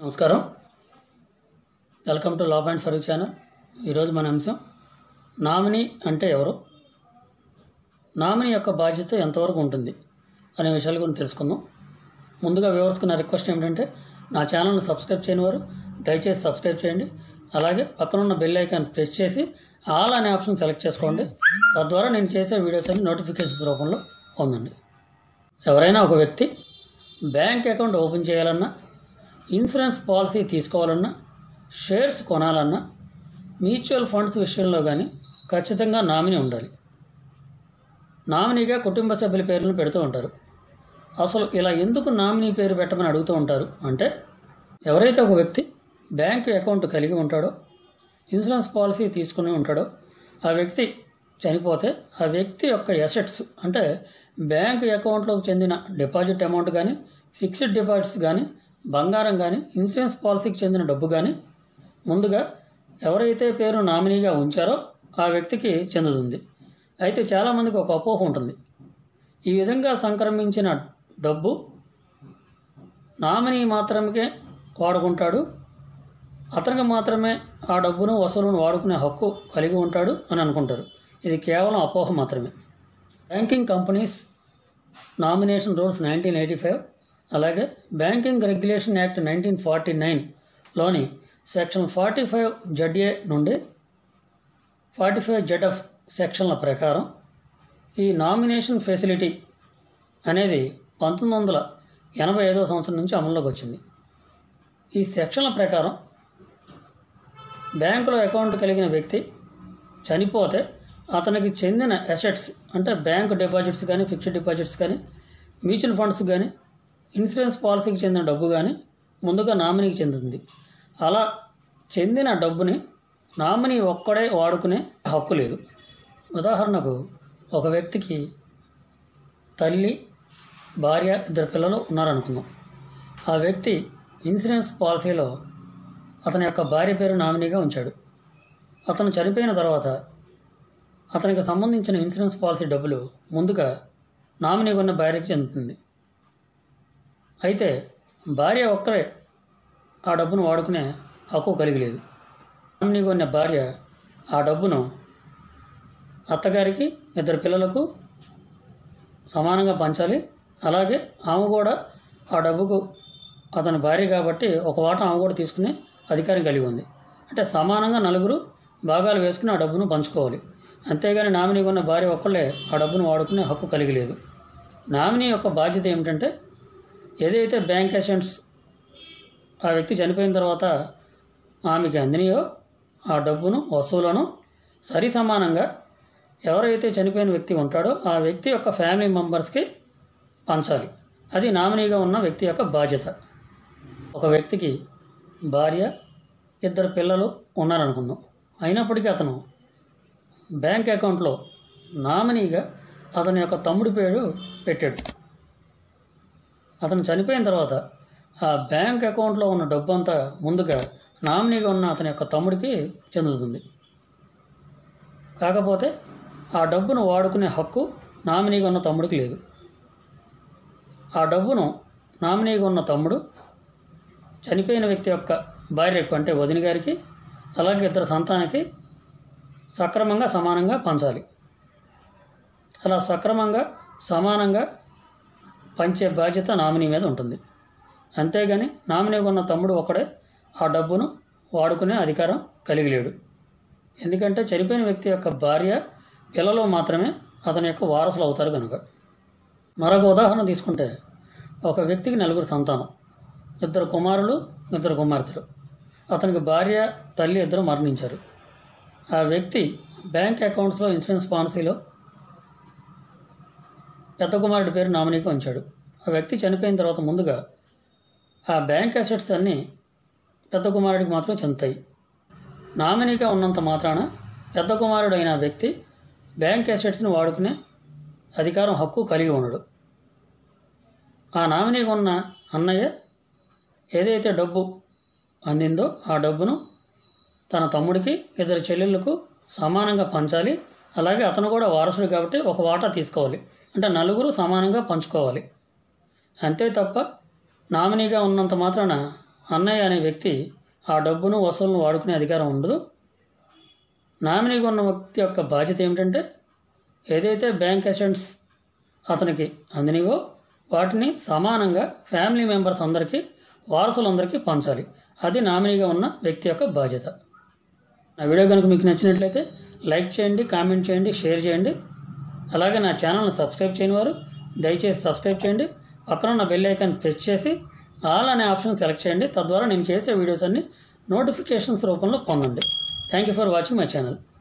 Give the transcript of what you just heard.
నమస్కారం welcome to law point for channel ఈరోజు మన అంశం నామినీ అంటే ఎవరు నామినీ యొక్క బాధ్యత ఎంతవరకు ఉంటుంది అనే విషయాల గురించి తెలుసుకుందాం ముందుగా వ్యూవర్స్కి నా రిక్వెస్ట్ ఏమిటంటే నా ఛానల్ని సబ్స్క్రైబ్ చేయని వారు దయచేసి సబ్స్క్రైబ్ చేయండి అలాగే పక్కనున్న బెల్ ఐకాన్ ప్రెస్ చేసి ఆల్ అనే ఆప్షన్ సెలెక్ట్ చేసుకోండి తద్వారా నేను చేసే వీడియోస్ అన్ని నోటిఫికేషన్స్ రూపంలో పొందండి ఎవరైనా ఒక వ్యక్తి బ్యాంక్ అకౌంట్ ఓపెన్ చేయాలన్నా ఇన్సూరెన్స్ పాలసీ తీసుకోవాలన్నా షేర్స్ కొనాలన్నా మ్యూచువల్ ఫండ్స్ విషయంలో కానీ ఖచ్చితంగా నామినీ ఉండాలి నామినీగా కుటుంబ సభ్యుల పేర్లను పెడుతూ ఉంటారు అసలు ఇలా ఎందుకు నామినీ పేరు పెట్టమని అడుగుతూ ఉంటారు అంటే ఎవరైతే ఒక వ్యక్తి బ్యాంక్ అకౌంట్ కలిగి ఉంటాడో ఇన్సూరెన్స్ పాలసీ తీసుకుని ఉంటాడో ఆ వ్యక్తి చనిపోతే ఆ వ్యక్తి యొక్క ఎసెట్స్ అంటే బ్యాంక్ అకౌంట్లోకి చెందిన డిపాజిట్ అమౌంట్ కానీ ఫిక్స్డ్ డిపాజిట్స్ కానీ బంగారం కానీ ఇన్సూరెన్స్ పాలసీకి చెందిన డబ్బు కానీ ముందుగా ఎవరైతే పేరు నామినీగా ఉంచారో ఆ వ్యక్తికి చెందుతుంది అయితే చాలామందికి ఒక అపోహ ఉంటుంది ఈ విధంగా సంక్రమించిన డబ్బు నామినీ మాత్రమే వాడుకుంటాడు అతనికి మాత్రమే ఆ డబ్బును వసూలును వాడుకునే హక్కు కలిగి ఉంటాడు అని అనుకుంటారు ఇది కేవలం అపోహ మాత్రమే banking companies nomination rules nineteen eighty five అలాగే banking regulation act nineteen forty నైన్లోని సెక్షన్ ఫార్టీ ఫైవ్ జడ్ఏ నుండి ఫార్టీ ఫైవ్ జెడ్ఎఫ్ సెక్షన్ల ప్రకారం ఈ నామినేషన్ ఫెసిలిటీ అనేది పంతొమ్మిది వందల ఎనభై ఐదవ సంవత్సరం నుంచి అమల్లోకి వచ్చింది ఈ సెక్షన్ల ప్రకారం బ్యాంకులో అకౌంట్ కలిగిన వ్యక్తి చనిపోతే అతనికి చెందిన అసెట్స్ అంటే బ్యాంక్ డిపాజిట్స్ కానీ ఫిక్స్డ్ డిపాజిట్స్ కానీ మ్యూచువల్ ఫండ్స్ కానీ ఇన్సూరెన్స్ పాలసీకి చెందిన డబ్బు కానీ ముందుగా నామినీకి చెందుతుంది అలా చెందిన డబ్బుని నామినీ ఒక్కడే వాడుకునే హక్కు లేదు ఉదాహరణకు ఒక వ్యక్తికి తల్లి భార్య ఇద్దరు పిల్లలు ఉన్నారనుకుందాం ఆ వ్యక్తి ఇన్సూరెన్స్ పాలసీలో అతని యొక్క భార్య పేరు నామినీగా ఉంచాడు అతను చనిపోయిన తర్వాత అతనికి సంబంధించిన ఇన్సూరెన్స్ పాలసీ డబ్బులు ముందుగా నామినీగా ఉన్న భార్యకి చెందుతుంది అయితే భార్య ఒక్కరే ఆ డబ్బును వాడుకునే హక్కు కలిగి లేదు నామినీగా ఉన్న భార్య ఆ డబ్బును అత్తగారికి ఇద్దరు పిల్లలకు సమానంగా పంచాలి అలాగే ఆమె కూడా ఆ డబ్బుకు అతని భార్య కాబట్టి ఒక వాటా ఆమె కూడా తీసుకునే అధికారం కలిగి ఉంది అంటే సమానంగా నలుగురు భాగాలు వేసుకుని ఆ డబ్బును పంచుకోవాలి అంతేగాని నామినీ ఉన్న భార్య ఒక్కళ్ళే ఆ డబ్బును వాడుకునే హక్కు కలిగి లేదు నామినీ యొక్క బాధ్యత ఏమిటంటే ఏదైతే బ్యాంక్ అసెంట్స్ ఆ వ్యక్తి చనిపోయిన తర్వాత ఆమెకి అందినయో ఆ డబ్బును వస్తువులను సరి సమానంగా ఎవరైతే చనిపోయిన వ్యక్తి ఉంటాడో ఆ వ్యక్తి యొక్క ఫ్యామిలీ మెంబర్స్కి పంచాలి అది నామినీగా ఉన్న వ్యక్తి యొక్క బాధ్యత ఒక వ్యక్తికి భార్య ఇద్దరు పిల్లలు ఉన్నారనుకుందాం అయినప్పటికీ అతను బ్యాంక్ అకౌంట్లో నామినీగా అతని యొక్క తమ్ముడి పేరు పెట్టాడు అతను చనిపోయిన తర్వాత ఆ బ్యాంక్ అకౌంట్లో ఉన్న డబ్బు అంతా ముందుగా నామినీగా ఉన్న అతని యొక్క తమ్ముడికి చెందుతుంది కాకపోతే ఆ డబ్బును వాడుకునే హక్కు నామినీగా ఉన్న తమ్ముడికి లేదు ఆ డబ్బును నామినీగా ఉన్న తమ్ముడు చనిపోయిన వ్యక్తి యొక్క భార్యకు అంటే వదిన గారికి అలాగే ఇద్దరు సంతానానికి సక్రమంగా సమానంగా పంచాలి అలా సక్రమంగా సమానంగా పంచే బాధ్యత నామినీ మీద ఉంటుంది అంతేగాని నామినీగా ఉన్న తమ్ముడు ఒకడే ఆ డబ్బును వాడుకునే అధికారం కలిగి లేడు ఎందుకంటే చనిపోయిన వ్యక్తి యొక్క భార్య పిల్లలు మాత్రమే అతని యొక్క వారసులు అవుతారు కనుక మరొక ఉదాహరణ తీసుకుంటే ఒక వ్యక్తికి నలుగురు సంతానం ఇద్దరు కుమారులు ఇద్దరు కుమార్తెలు అతనికి భార్య తల్లి ఇద్దరు మరణించారు ఆ వ్యక్తి బ్యాంక్ అకౌంట్స్లో ఇన్సూరెన్స్ పాలసీలో పెద్ద కుమారుడి పేరు నామినీగా ఉంచాడు ఆ వ్యక్తి చనిపోయిన తర్వాత ముందుగా ఆ బ్యాంక్ అసెట్స్ అన్నీ పెద్ద కుమారుడికి మాత్రం చెందుతాయి నామినీగా ఉన్నంత మాత్రాన పెద్ద కుమారుడు అయిన వ్యక్తి బ్యాంక్ అసెట్స్ని వాడుకునే అధికారం హక్కు కలిగి ఉండడు ఆ నామినీగా ఉన్న అన్నయ్య ఏదైతే డబ్బు అందిందో ఆ డబ్బును తన తమ్ముడికి ఇద్దరు చెల్లెళ్ళకు సమానంగా పంచాలి అలాగే అతను కూడా వారసుడు కాబట్టి ఒక వాటా తీసుకోవాలి అంటే నలుగురు సమానంగా పంచుకోవాలి అంతే తప్ప నామినీగా ఉన్నంత మాత్రాన అన్నయ్య అనే వ్యక్తి ఆ డబ్బును వసూలను వాడుకునే అధికారం ఉండదు నామినీగా ఉన్న వ్యక్తి యొక్క బాధ్యత ఏమిటంటే ఏదైతే బ్యాంక్ అసెంట్స్ అతనికి అందినవో వాటిని సమానంగా ఫ్యామిలీ మెంబర్స్ అందరికీ వారసులందరికీ పంచాలి అది నామినీగా ఉన్న వ్యక్తి యొక్క బాధ్యత నా వీడియో కనుక మీకు నచ్చినట్లయితే లైక్ చేయండి కామెంట్ చేయండి షేర్ చేయండి అలాగే నా ఛానల్ని సబ్స్క్రైబ్ చేయని వారు దయచేసి సబ్స్క్రైబ్ చేయండి పక్కన ఉన్న బెల్ ఐకాన్ ప్రెస్ చేసి ఆల్ అనే ఆప్షన్ సెలెక్ట్ చేయండి తద్వారా నేను చేసే వీడియోస్ అన్ని నోటిఫికేషన్స్ రూపంలో పొందండి thank you for watching my channel